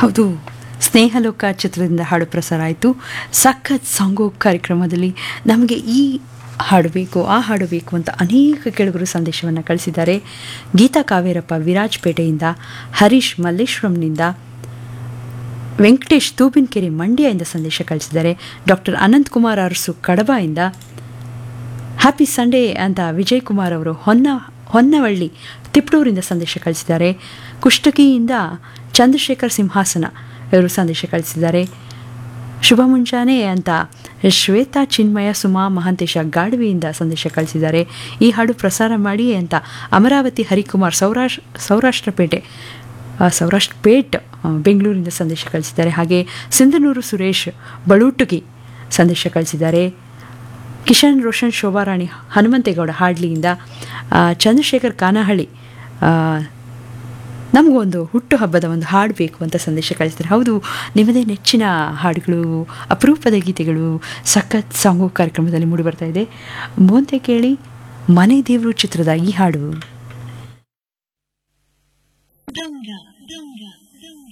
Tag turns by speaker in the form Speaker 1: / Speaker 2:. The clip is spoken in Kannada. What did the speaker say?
Speaker 1: ಹೌದು ಸ್ನೇಹಲೋಕ ಚಿತ್ರದಿಂದ ಹಾಡು ಪ್ರಸಾರ ಆಯಿತು ಸಖತ್ ಸಾಂಗು ಕಾರ್ಯಕ್ರಮದಲ್ಲಿ ನಮಗೆ ಈ ಹಾಡು ಬೇಕು ಆ ಹಾಡು ಬೇಕು ಅಂತ ಅನೇಕ ಕೆಳಗರು ಸಂದೇಶವನ್ನು ಕಳಿಸಿದ್ದಾರೆ ಗೀತಾ ಕಾವೇರಪ್ಪ ವಿರಾಜಪೇಟೆಯಿಂದ ಹರೀಶ್ ಮಲ್ಲೇಶ್ವರಂನಿಂದ ವೆಂಕಟೇಶ್ ತೂಬಿನಕೆರೆ ಮಂಡ್ಯದಿಂದ ಸಂದೇಶ ಕಳಿಸಿದ್ದಾರೆ ಡಾಕ್ಟರ್ ಅನಂತ್ ಕುಮಾರ್ ಅರಸು ಕಡಬದಿಂದ ಹ್ಯಾಪಿ ಸಂಡೇ ಅಂತ ವಿಜಯ್ ಕುಮಾರ್ ಅವರು ಹೊನ್ನ ಹೊನ್ನವಳ್ಳಿ ತಿಪ್ಟೂರಿಂದ ಸಂದೇಶ ಕಳಿಸಿದ್ದಾರೆ ಕುಷ್ಟಗಿಯಿಂದ ಚಂದ್ರಶೇಖರ್ ಸಿಂಹಾಸನ ಇವರು ಸಂದೇಶ ಕಳಿಸಿದ್ದಾರೆ ಶುಭ ಮುಂಜಾನೆ ಅಂತ ಶ್ವೇತಾ ಚಿನ್ಮಯ ಸುಮಾ ಮಹಾಂತೇಶ ಗಾಡ್ವಿಯಿಂದ ಸಂದೇಶ ಕಳಿಸಿದ್ದಾರೆ ಈ ಹಾಡು ಪ್ರಸಾರ ಮಾಡಿ ಅಂತ ಅಮರಾವತಿ ಹರಿಕುಮಾರ್ ಸೌರಾಷ್ಟ್ರ ಸೌರಾಷ್ಟ್ರಪೇಟೆ ಆ, ಸೌರಾಷ್ಟ್ರ ಪೇಟ್ ಆ, ಬೆಂಗಳೂರಿಂದ ಸಂದೇಶ ಕಳಿಸಿದ್ದಾರೆ ಹಾಗೆ ಸಿಂಧನೂರು ಸುರೇಶ್ ಬಳುಟುಗಿ ಸಂದೇಶ ಕಳಿಸಿದ್ದಾರೆ ಕಿಶನ್ ರೋಷನ್ ಶೋಭಾರಾಣಿ ಹನುಮಂತೇಗೌಡ ಹಾಡ್ಲಿಯಿಂದ ಆ, ಚಂದ್ರಶೇಖರ್ ಕಾನಹಳ್ಳಿ ಆ, ನಮಗೊಂದು ಹುಟ್ಟುಹಬ್ಬದ ಒಂದು ಹಾಡು ಬೇಕು ಅಂತ ಸಂದೇಶ ಕಳಿಸ್ತಾರೆ ಹೌದು ನಿಮ್ಮದೇ ನೆಚ್ಚಿನ ಹಾಡುಗಳು ಅಪರೂಪದ ಗೀತೆಗಳು ಸಖತ್ ಸಾಂಗು ಕಾರ್ಯಕ್ರಮದಲ್ಲಿ ಮೂಡಿಬರ್ತಾ ಇದೆ ಮುಂದೆ ಕೇಳಿ ಮನೆ ದೇವರು ಚಿತ್ರದ ಈ ಹಾಡು
Speaker 2: ದೊಂಗ ದೊಂಗ ದೊಂಗ